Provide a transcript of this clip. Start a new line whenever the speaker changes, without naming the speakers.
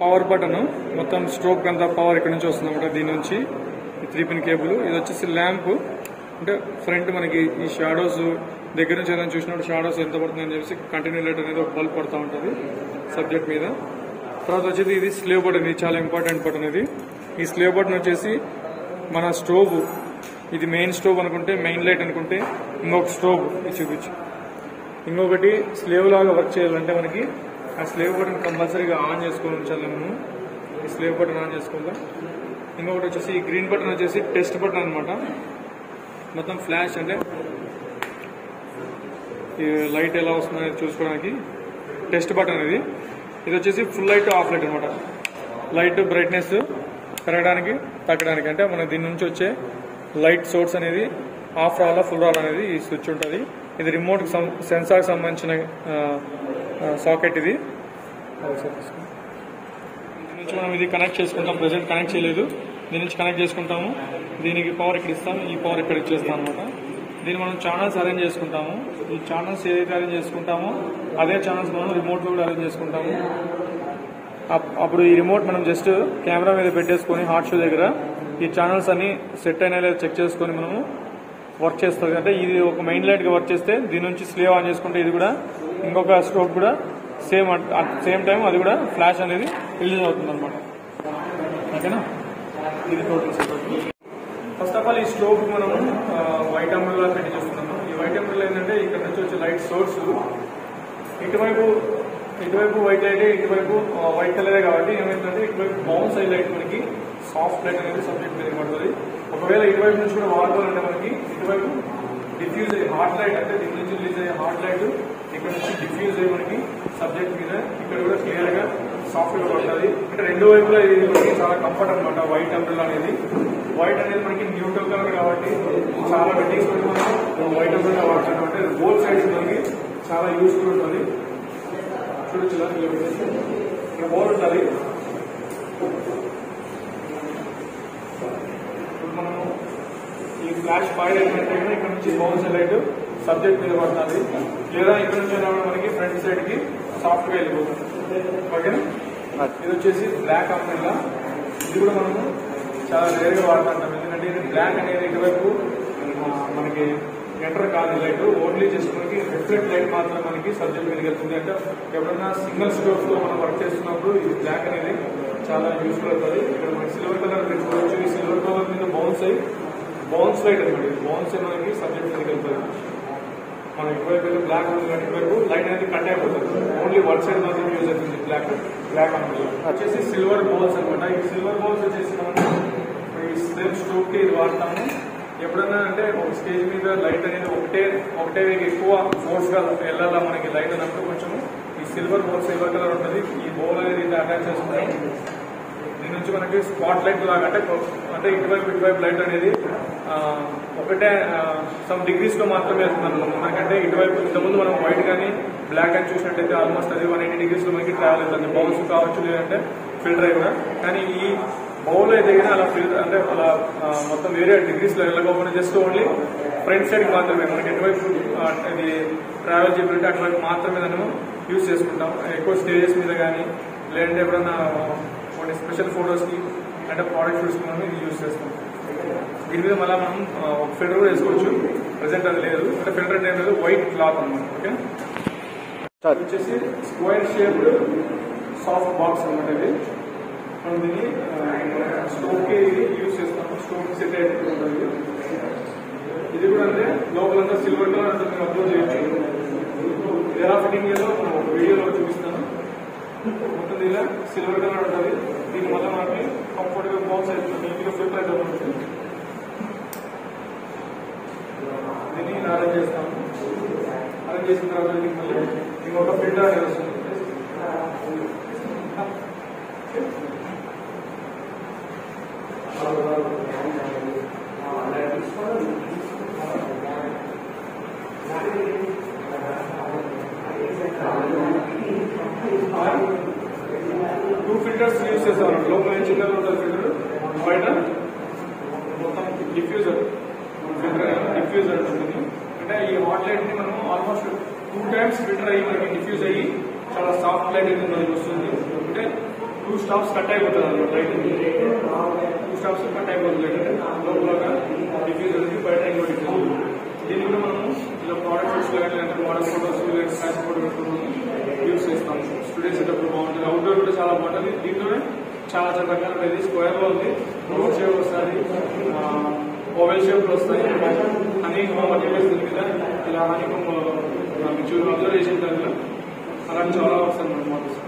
Power button మొత్తం stroke అంతా power ఇక్కడ నుంచి వస్తుంది అనమాట దీని నుంచి ఈ త్రీ పిన్ కేబుల్ ఇది వచ్చేసి ల్యాంప్ అంటే ఫ్రంట్ మనకి ఈ షాడోస్ దగ్గర నుంచి ఏదైనా చూసినప్పుడు షాడోస్ ఎంత పడుతుంది అని చెప్పేసి కంటిన్యూ లైట్ అనేది ఒక బల్బ్ పడుతూ ఉంటుంది సబ్జెక్ట్ మీద తర్వాత వచ్చేసి ఇది స్లేవ్ బటన్ ఇది చాలా ఇంపార్టెంట్ బటన్ ఇది ఈ స్లేవ్ బటన్ వచ్చేసి మన స్టోవ్ ఇది మెయిన్ స్టోవ్ అనుకుంటే మెయిన్ లైట్ అనుకుంటే ఇంకొక స్టోవ్ ఇది చూపించు ఇంకొకటి స్లేవ్ లాగా వర్క్ చేయాలంటే మనకి ఆ స్లేవ్ బటన్ కంపల్సరీగా ఆన్ చేసుకొని ఉంచాలి మనము ఈ స్లేవ్ బటన్ ఆన్ చేసుకోవాలి ఇంకొకటి వచ్చేసి ఈ గ్రీన్ బటన్ వచ్చేసి టెస్ట్ బటన్ అన్నమాట మొత్తం ఫ్లాష్ అంటే ఈ లైట్ ఎలా వస్తుందో చూసుకోవడానికి టెస్ట్ బటన్ ఇది ఇది వచ్చేసి ఫుల్ లైట్ ఆఫ్ లైట్ అనమాట లైట్ బ్రైట్నెస్ పెరగడానికి తగ్గడానికి అంటే మన దీని నుంచి వచ్చే లైట్ సోర్స్ అనేది ఆఫ్ రావాలా ఫుల్ రావాలా అనేది ఈ స్విచ్ ఉంటుంది ఇది రిమోట్ సెన్సార్కి సంబంధించిన సాకెట్ ఇది ఒకసారి తీసుకో. దీని నుంచి మనం ఇది కనెక్ట్ చేసుకుంటాం ప్రెసెంట్ కనెక్ట్ చేయలేదు దీని నుంచి కనెక్ట్ చేసుకుంటాము దీనికి పవర్ ఇక్కడ ఇస్తాం ఈ పవర్ ఇక్కడ ఇచ్చేస్తాం అనమాట దీన్ని మనం ఛానల్స్ అరేంజ్ చేసుకుంటాము ఈ ఛానల్స్ ఏదైతే అరేంజ్ చేసుకుంటామో అదే ఛానల్స్ మనం రిమోట్ లో కూడా అరేంజ్ చేసుకుంటాము అప్- అప్పుడు ఈ రిమోట్ మనం జస్ట్ కెమెరా మీద పెట్టేసుకొని హాట్ షూ దగ్గర ఈ ఛానల్స్ అన్ని సెట్ అయినా లేదా చెక్ చేసుకొని మనము వర్క్ చేస్తుంది అంటే ఇది ఒక మెయిన్ లైట్ గా వర్క్ చేస్తే దీని నుంచి స్లేవ్ ఆన్ చేసుకుంటే ఇది కూడా ఇంకొక స్ట్రోక్ కూడా సేమ్ అట్ సేమ్ టైం అది కూడా ఫ్లాష్ అనేది రిలీజ్ అవుతుంది అనమాట ఓకేనా ఇది total setup first of all ఈ స్టోవ్ మనం వైట్ అంబ్రెల్లా పెట్టి చూస్తున్నాము ఈ వైట్ అంబ్రెల్లా ఏంటంటే ఇక్కడ నుంచి వచ్చే లైట్ సోర్స్ ఇటువైపు ఇటువైపు వైట్ లైట్ ఇటువైపు వైట్ కలరే కాబట్టి ఏమైందంటే ఇటువైపు బౌన్స్ అయ్యే లైట్ మనకి సాఫ్ట్ లైట్ అనేది సబ్జెక్ట్ మీద పడుతుంది ఒకవేళ ఇటువైపు నుంచి కూడా వాడుకోవాలంటే మనకి ఇటువైపు డిఫ్యూజ్ అయ్యే హార్ట్ లైట్ అంటే దీని నుంచి రిలీజ్ అయ్యే హార్ట్ లైట్ ఇక్కడ నుంచి డిఫ్యూజ్ అయ్యి మనకి సబ్జెక్ట్ మీద ఇక్కడ కూడా క్లియర్ గా సాఫ్ట్ గా పడుతుంది అంటే రెండు వైపులా ఇది మనకి చాలా కంఫర్ట్ అనమాట వైట్ అంబ్రెల్లా అనేది వైట్ అనేది మనకి న్యూట్రల్ కలర్ కాబట్టి చాలా వెడ్డింగ్స్ మనం వైట్ అంబ్రెల్లా వాడుతున్నాం అంటే బోత్ సైడ్స్ మనకి చాలా యూస్ఫుల్ ఉంటుంది చూడొచ్చు ఇలా కిలోమీటర్స్ ఇక్కడ బోర్ ఉంటుంది ఇప్పుడు మనము ఈ ఫ్లాష్ ఫైర్ అయినట్టు ఇక్కడ నుంచి బౌన్స్ లైట్ సబ్జెక్ట్ మీద పడుతుంది లేదా ఇక్కడ నుంచి అయినా కూడా మనకి ఫ్రంట్ సైడ్ కి సాఫ్ట్ గా వెళ్ళిపోతుంది ఓకేనా ఇది వచ్చేసి బ్లాక్ అంబ్రెల్లా ఇది కూడా మనము చాలా రేర్ గా వాడుతుంటాం ఎందుకంటే ఇది బ్లాక్ అనేది ఇటువైపు ఆ, మనకి ఎంటర్ కాదు లైట్ ఓన్లీ జస్ట్ మనకి రిఫ్లెక్ట్ లైట్ మాత్రం మనకి సబ్జెక్ట్ మీదకి వెళ్తుంది అంటే ఎప్పుడైనా సింగిల్ స్టోవ్స్ లో మనం వర్క్ చేస్తున్నప్పుడు ఈ బ్లాక్ అనేది చాలా యూస్ఫుల్ అవుతుంది ఇక్కడ మనకి సిల్వర్ కలర్ పెట్టుకోవచ్చు ఈ సిల్వర్ కలర్ మీద బౌన్స్ అయ్యి బౌన్స్ లైట్ అనమాట బౌన్స్ అయ్యి మనకి సబ్జెక్ట్ మీదకి వెళ్తుంది మనం ఇటువైపు వెళ్ళి బ్లాక్ ఉంది కానీ ఇటువైపు లైట్ అనేది కట్ అయిపోతుంది ఓన్లీ వన్ సైడ్ మాత్రం యూజ్ అవుతుంది బ్లాక్ బ్లాక్ అనుకుంటుంది వచ్చేసి సిల్వర్ బౌల్స్ అనమాట ఈ సిల్వర్ బౌల్స్ వచ్చేసి మనం ఈ సేమ్ స్టోవ్ కి ఇది వాడతాము ఎప్పుడైనా అంటే ఒక స్టేజ్ మీద లైట్ అనేది ఒకటే ఒకటే ఎక్కువ ఫోర్స్ గా వెళ్ళాలా మనకి లైట్ అన్నప్పుడు కొంచెం ఈ సిల్వర్ బౌల్ సిల్వర్ కలర్ ఉంటుంది ఈ బౌల్ అనేది ఇది అటాచ్ చేసుకుంటాం దీని నుంచి మనకి స్పాట్ లైట్ లాగా అంటే అంటే ఇటువైపు ఇటువైపు లైట్ అనేది ఆ, ఒకటే సమ్ డిగ్రీస్ లో మాత్రమే వెళ్తుంది అనమాట మనకంటే ఇటువైపు ఇంతకుముందు మనం వైట్ కానీ బ్లాక్ అని చూసినట్టయితే ఆల్మోస్ట్ అది వన్ ఎయిటీ డిగ్రీస్ లో మనకి ట్రావెల్ అవుతుంది బౌల్స్ కావచ్చు లేదంటే ఫిల్టర్ అయి కూడా కానీ ఈ బౌల్ అయితే కానీ అలా ఫిల్టర్ అంటే అలా ఆ, మొత్తం వేరే డిగ్రీస్ లో వెళ్ళకపోకుండా జస్ట్ ఓన్లీ ఫ్రంట్ సైడ్ మాత్రమే మనకి ఎటువైపు ఆ, ఇది ట్రావెల్ చేయబడితే అటువైపు మాత్రమే దాన్ని యూజ్ చేసుకుంటాం ఎక్కువ స్టేజెస్ మీద కానీ లేదంటే ఎప్పుడన్నా కొన్ని స్పెషల్ ఫొటోస్ కి అంటే ప్రోడక్ట్ షూట్స్ కి మనం ఇది యూజ్ చేస్తాం దీని మీద మళ్ళీ మనం ఆ, ఒక ఫిల్టర్ కూడా వేసుకోవచ్చు ప్రజెంట్ అది లేదు అంటే ఫిల్టర్ అంటే ఏం లేదు వైట్ క్లాత్ అనమాట ఓకే
సార్
ఇది వచ్చేసి స్క్వేర్ షేప్డ్ సాఫ్ట్ బాక్స్ అనమాట ఇది మనం దీన్ని స్టోవ్ కి యూజ్ చేస్తాము స్టోవ్ కి సెట్ ఉంటుంది ఇది కూడా అంటే లోపలంతా సిల్వర్ కలర్ ఉంటుంది మీరు అబ్జర్వ్ చేయొచ్చు ఇది ఎలా ఫిట్టింగ్ చేయాలో మనం ఒక వీడియోలో చూపిస్తాను మొత్తం ఇలా సిల్వర్ కలర్ ఉంటుంది దీని వల్ల మనకి కంఫర్ట్ గా బాక్స్ అవుతుంది నీట్గా ఫిల్టర్ అయితే ఉంటుంది దీన్ని ఇలా అరేంజ్ చేస్తాము అరేంజ్ చేసిన తర్వాత దీనికి మళ్ళీ ఇంకొక ఫిల్టర్ అనేది వస్తుంది టూ ఫిల్టర్స్ యూజ్ చేసేవారు లోపల చిన్నగా ఉంటుంది ఫిల్టర్ బయట మొత్తం డిఫ్యూజర్ ఫిల్టర్ డిఫ్యూజర్ ఉంటుంది అంటే ఈ హాట్ లైట్ ని మనం ఆల్మోస్ట్ టూ టైమ్స్ ఫిల్టర్ అయ్యి మనకి డిఫ్యూజ్ అయ్యి చాలా సాఫ్ట్ లైట్ అయితే మనకి వస్తుంది అంటే టూ స్టాప్స్ కట్ అయిపోతుంది అనమాట లైట్ టూ స్టాప్స్ కట్ అయిపోతుంది లైట్ లోపలగా డిఫ్యూజ్ అనేది బయట ఇంకోటి diffuser. దీన్ని కూడా మనము ఇలా ప్రోడక్ట్ ఫోటోస్ కానీ లేదంటే మోడల్ ఫోటోస్ లేదంటే ఫ్యాషన్ ఫోటో పెట్టుకుని యూస్ చేస్తాం స్టూడెంట్స్ సెటప్ బాగుంటుంది అవుట్డోర్ కూడా చాలా బాగుంటుంది దీంట్లోనే చాలా చాలా రకాలు ఉంటుంది స్క్వేర్ లో ఉంది రోడ్ షేప్ వస్తుంది ఓవెల్ షేప్ లో వస్తాయి హనీ మటీరియల్స్ దీని మీద ఇలా హనీ మీకు అబ్జర్వ్ చేసిన దాంట్లో అలాంటి చాలా వస్తాయి మన మోడల్స్